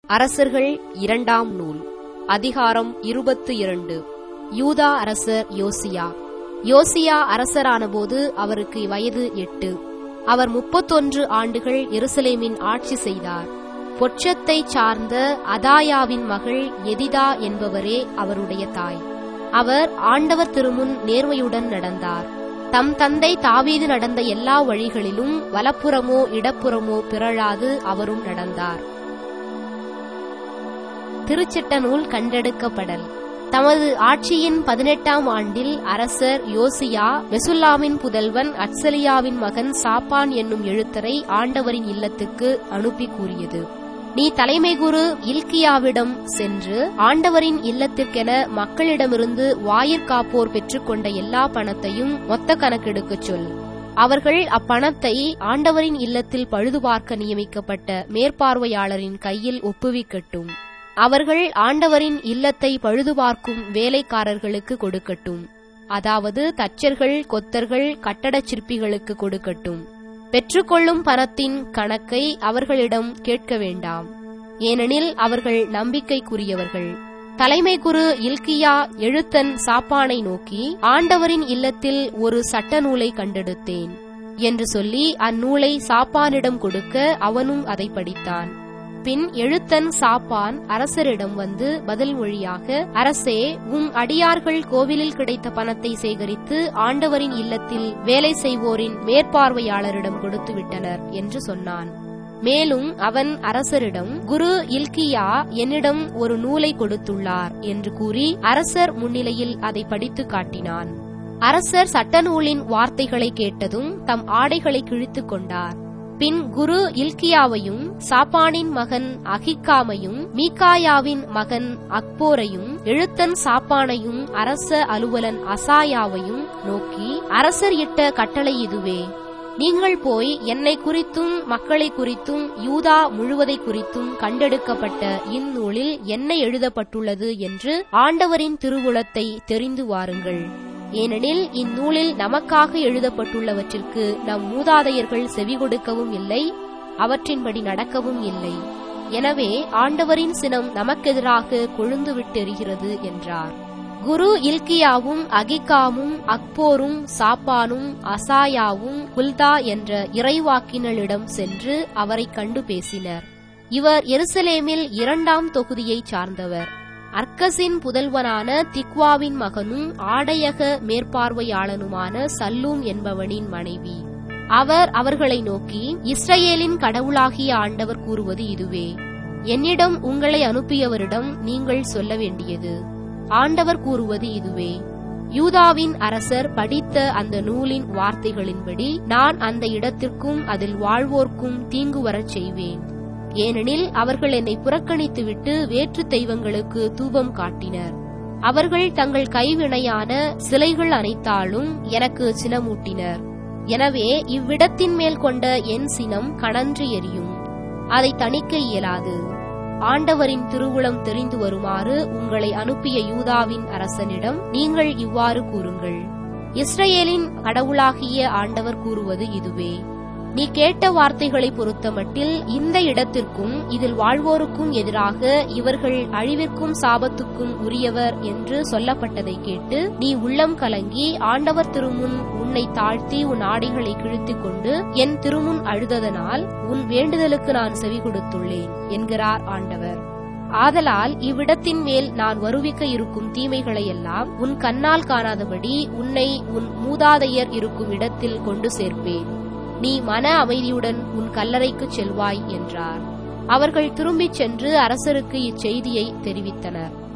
அரசர்கள் இரண்டாம் நூல் அதிகாரம் இருபத்து இரண்டு யூதா அரசர் யோசியா யோசியா அரசரானபோது அவருக்கு வயது எட்டு அவர் முப்பத்தொன்று ஆண்டுகள் எருசலேமின் ஆட்சி செய்தார் பொற்றத்தைச் சார்ந்த அதாயாவின் மகள் எதிதா என்பவரே அவருடைய தாய் அவர் ஆண்டவர் திருமுன் நேர்மையுடன் நடந்தார் தம் தந்தை தாவீது நடந்த எல்லா வழிகளிலும் வலப்புறமோ இடப்புறமோ பிறழாது அவரும் நடந்தார் திருச்சிட்ட நூல் கண்டெடுக்கப்படல் தமது ஆட்சியின் பதினெட்டாம் ஆண்டில் அரசர் யோசியா மெசுல்லாமின் புதல்வன் அட்சலியாவின் மகன் சாப்பான் என்னும் எழுத்தரை ஆண்டவரின் இல்லத்துக்கு அனுப்பி கூறியது நீ தலைமை குரு இல்கியாவிடம் சென்று ஆண்டவரின் இல்லத்திற்கென மக்களிடமிருந்து வாயிற்காப்போர் பெற்றுக்கொண்ட எல்லா பணத்தையும் மொத்த கணக்கெடுக்கச் சொல் அவர்கள் அப்பணத்தை ஆண்டவரின் இல்லத்தில் பழுதுபார்க்க நியமிக்கப்பட்ட மேற்பார்வையாளரின் கையில் ஒப்புவிக்கட்டும் அவர்கள் ஆண்டவரின் இல்லத்தை பழுதுபார்க்கும் வேலைக்காரர்களுக்கு கொடுக்கட்டும் அதாவது தச்சர்கள் கொத்தர்கள் கட்டடச் சிற்பிகளுக்கு கொடுக்கட்டும் பெற்றுக்கொள்ளும் பணத்தின் கணக்கை அவர்களிடம் கேட்க வேண்டாம் ஏனெனில் அவர்கள் நம்பிக்கைக்குரியவர்கள் தலைமை குரு இல்கியா எழுத்தன் சாப்பானை நோக்கி ஆண்டவரின் இல்லத்தில் ஒரு சட்ட நூலை கண்டெடுத்தேன் என்று சொல்லி அந்நூலை சாப்பானிடம் கொடுக்க அவனும் அதை படித்தான் பின் எழுத்தன் சாப்பான் அரசரிடம் வந்து பதில் மொழியாக அரசே உம் அடியார்கள் கோவிலில் கிடைத்த பணத்தை சேகரித்து ஆண்டவரின் இல்லத்தில் வேலை செய்வோரின் மேற்பார்வையாளரிடம் கொடுத்து விட்டனர் என்று சொன்னான் மேலும் அவன் அரசரிடம் குரு இல்கியா என்னிடம் ஒரு நூலை கொடுத்துள்ளார் என்று கூறி அரசர் முன்னிலையில் அதை படித்து காட்டினான் அரசர் சட்ட நூலின் வார்த்தைகளை கேட்டதும் தம் ஆடைகளை கிழித்துக் கொண்டார் பின் குரு இல்கியாவையும் சாப்பானின் மகன் அகிக்காமையும் மீகாயாவின் மகன் அக்போரையும் எழுத்தன் சாப்பானையும் அரச அலுவலன் அசாயாவையும் நோக்கி அரசர் இட்ட கட்டளை இதுவே நீங்கள் போய் என்னை குறித்தும் மக்களை குறித்தும் யூதா முழுவதை குறித்தும் கண்டெடுக்கப்பட்ட இந்நூலில் என்ன எழுதப்பட்டுள்ளது என்று ஆண்டவரின் திருவுளத்தை தெரிந்து வாருங்கள் ஏனெனில் இந்நூலில் நமக்காக எழுதப்பட்டுள்ளவற்றிற்கு நம் மூதாதையர்கள் செவி கொடுக்கவும் இல்லை அவற்றின்படி நடக்கவும் இல்லை எனவே ஆண்டவரின் சினம் நமக்கெதிராக கொழுந்து விட்டெறிகிறது என்றார் குரு இல்கியாவும் அகிகாமும் அக்போரும் சாப்பானும் அசாயாவும் குல்தா என்ற இறைவாக்கினளிடம் சென்று அவரை கண்டு பேசினர் இவர் எருசலேமில் இரண்டாம் தொகுதியைச் சார்ந்தவர் அர்க்கசின் புதல்வனான திக்வாவின் மகனும் ஆடையக மேற்பார்வையாளனுமான சல்லூம் என்பவனின் மனைவி அவர் அவர்களை நோக்கி இஸ்ரேலின் கடவுளாகிய ஆண்டவர் கூறுவது இதுவே என்னிடம் உங்களை அனுப்பியவரிடம் நீங்கள் சொல்ல வேண்டியது ஆண்டவர் கூறுவது இதுவே யூதாவின் அரசர் படித்த அந்த நூலின் வார்த்தைகளின்படி நான் அந்த இடத்திற்கும் அதில் வாழ்வோர்க்கும் தீங்கு வரச் செய்வேன் ஏனெனில் அவர்கள் என்னை புறக்கணித்துவிட்டு வேற்று தெய்வங்களுக்கு தூபம் காட்டினர் அவர்கள் தங்கள் கைவினையான சிலைகள் அனைத்தாலும் எனக்கு சினமூட்டினர் எனவே இவ்விடத்தின் மேல் கொண்ட என் சினம் கணன்று எரியும் அதை தணிக்க இயலாது ஆண்டவரின் திருவுளம் தெரிந்து வருமாறு உங்களை அனுப்பிய யூதாவின் அரசனிடம் நீங்கள் இவ்வாறு கூறுங்கள் இஸ்ரேலின் கடவுளாகிய ஆண்டவர் கூறுவது இதுவே நீ கேட்ட வார்த்தைகளை பொறுத்தமட்டில் இந்த இடத்திற்கும் இதில் வாழ்வோருக்கும் எதிராக இவர்கள் அழிவிற்கும் சாபத்துக்கும் உரியவர் என்று சொல்லப்பட்டதை கேட்டு நீ உள்ளம் கலங்கி ஆண்டவர் திருமுன் உன்னை தாழ்த்தி உன் ஆடைகளை கிழித்துக் கொண்டு என் திருமுன் அழுததனால் உன் வேண்டுதலுக்கு நான் செவி கொடுத்துள்ளேன் என்கிறார் ஆண்டவர் ஆதலால் இவ்விடத்தின் மேல் நான் வருவிக்க இருக்கும் தீமைகளை எல்லாம் உன் கண்ணால் காணாதபடி உன்னை உன் மூதாதையர் இருக்கும் இடத்தில் கொண்டு சேர்ப்பேன் நீ மன அமைதியுடன் உன் கல்லறைக்குச் செல்வாய் என்றார் அவர்கள் திரும்பிச் சென்று அரசருக்கு இச்செய்தியை தெரிவித்தனர்